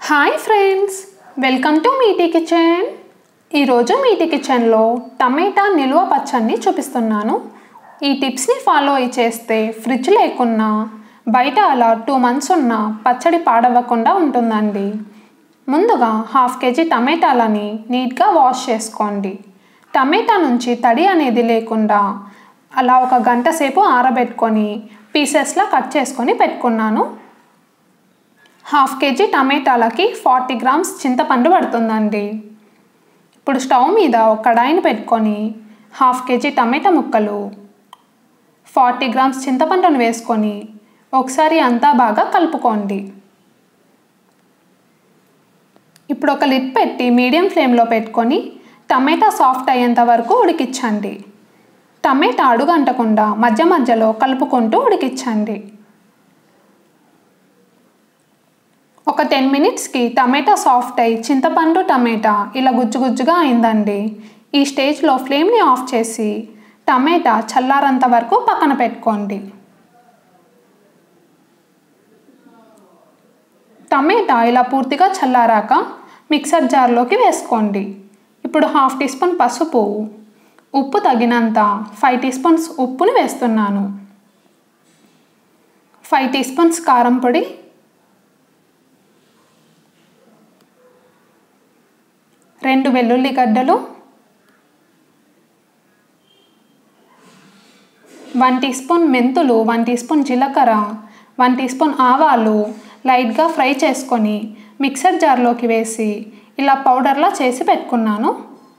hi friends welcome to మీటీ kitchen ఈరోజు మీటీ కిచెన్లో టమాటా నిల్వ పచ్చడిని చూపిస్తున్నాను ఈ టిప్స్ని ఫాలో అయి చేస్తే ఫ్రిడ్జ్ లేకున్నా బయట అలా టూ మంత్స్ ఉన్న పచ్చడి పాడవ్వకుండా ఉంటుందండి ముందుగా హాఫ్ కేజీ టమాటాలని నీట్గా వాష్ చేసుకోండి టమాటా నుంచి తడి అనేది లేకుండా అలా ఒక గంట సేపు ఆరబెట్టుకొని పీసెస్లా కట్ చేసుకొని పెట్టుకున్నాను హాఫ్ కేజీ టమాటాలకి ఫార్టీ గ్రామ్స్ చింతపండు పడుతుందండి ఇప్పుడు స్టవ్ మీద ఒక కడాయిని పెట్టుకొని హాఫ్ కేజీ టమాటా ముక్కలు ఫార్టీ గ్రామ్స్ చింతపండును వేసుకొని ఒకసారి అంతా బాగా కలుపుకోండి ఇప్పుడు ఒక లిడ్ పెట్టి మీడియం ఫ్లేమ్లో పెట్టుకొని టమాటా సాఫ్ట్ అయ్యేంత వరకు ఉడికించండి టమాటా అడుగంటకుండా మధ్య మధ్యలో కలుపుకుంటూ ఉడికించండి ఒక టెన్ మినిట్స్కి టమాటా సాఫ్ట్ అయి చింతపండు టమాటా ఇలా గుజ్జు గుజ్జుగా అయిందండి ఈ స్టేజ్లో ఫ్లేమ్ని ఆఫ్ చేసి టమాటా చల్లారంత వరకు పక్కన పెట్టుకోండి టమాటా ఇలా పూర్తిగా చల్లారాక మిక్సర్ జార్లోకి వేసుకోండి ఇప్పుడు హాఫ్ టీ స్పూన్ పసుపు ఉప్పు తగినంత ఫైవ్ టీ స్పూన్స్ ఉప్పుని వేస్తున్నాను ఫైవ్ టీ స్పూన్స్ కారం పొడి రెండు వెల్లుల్లి గడ్డలు వన్ టీ స్పూన్ మెంతులు వన్ టీ స్పూన్ జీలకర్ర వన్ టీ స్పూన్ ఆవాలు లైట్గా ఫ్రై చేసుకొని మిక్సర్ జార్లోకి వేసి ఇలా పౌడర్లా చేసి పెట్టుకున్నాను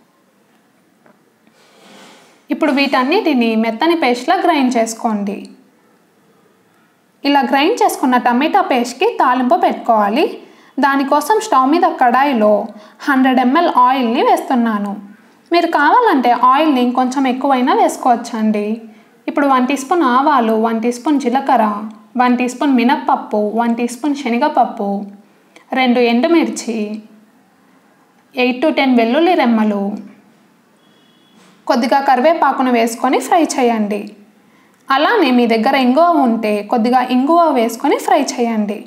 ఇప్పుడు వీటన్నిటిని మెత్తని పేస్ట్లా గ్రైండ్ చేసుకోండి ఇలా గ్రైండ్ చేసుకున్న టమాటా పేస్ట్కి తాలింపు పెట్టుకోవాలి దానికోసం స్టవ్ మీద కడాయిలో హండ్రెడ్ ఎంఎల్ ఆయిల్ని వేస్తున్నాను మీరు కావాలంటే ఆయిల్ని కొంచెం ఎక్కువైనా వేసుకోవచ్చండి ఇప్పుడు వన్ టీ స్పూన్ ఆవాలు వన్ టీ స్పూన్ జీలకర్ర వన్ టీ స్పూన్ మినప్పప్పు వన్ టీ స్పూన్ శనగపప్పు రెండు ఎండుమిర్చి ఎయిట్ టు టెన్ వెల్లుల్లి రెమ్మలు కొద్దిగా కరివేపాకును వేసుకొని ఫ్రై చేయండి అలానే మీ దగ్గర ఇంగువ ఉంటే కొద్దిగా ఇంగువ వేసుకొని ఫ్రై చేయండి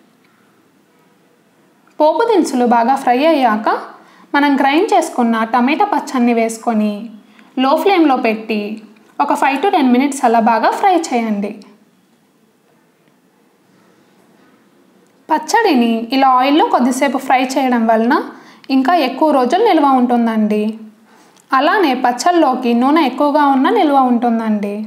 పోపు దినుసులు బాగా ఫ్రై అయ్యాక మనం గ్రైండ్ చేసుకున్న టమాటా పచ్చడిని వేసుకొని లో ఫ్లేమ్లో పెట్టి ఒక ఫైవ్ టు టెన్ మినిట్స్ అలా బాగా ఫ్రై చేయండి పచ్చడిని ఇలా ఆయిల్లో కొద్దిసేపు ఫ్రై చేయడం వలన ఇంకా ఎక్కువ రోజులు నిల్వ ఉంటుందండి అలానే పచ్చళ్ళలోకి నూనె ఎక్కువగా ఉన్న నిల్వ ఉంటుందండి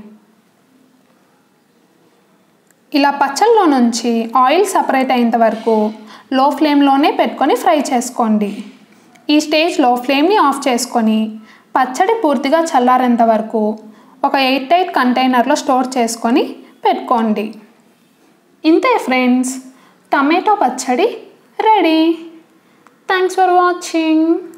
ఇలా పచ్చళ్ళలో నుంచి ఆయిల్ సపరేట్ అయ్యేంత వరకు లో ఫ్లేమ్లోనే పెట్టుకొని ఫ్రై చేసుకోండి ఈ స్టేజ్లో ఫ్లేమ్ని ఆఫ్ చేసుకొని పచ్చడి పూర్తిగా చల్లారేంత వరకు ఒక ఎయిట్ టైట్ కంటైనర్లో స్టోర్ చేసుకొని పెట్టుకోండి ఇంతే ఫ్రెండ్స్ టమాటో పచ్చడి రెడీ థ్యాంక్స్ ఫర్ వాచింగ్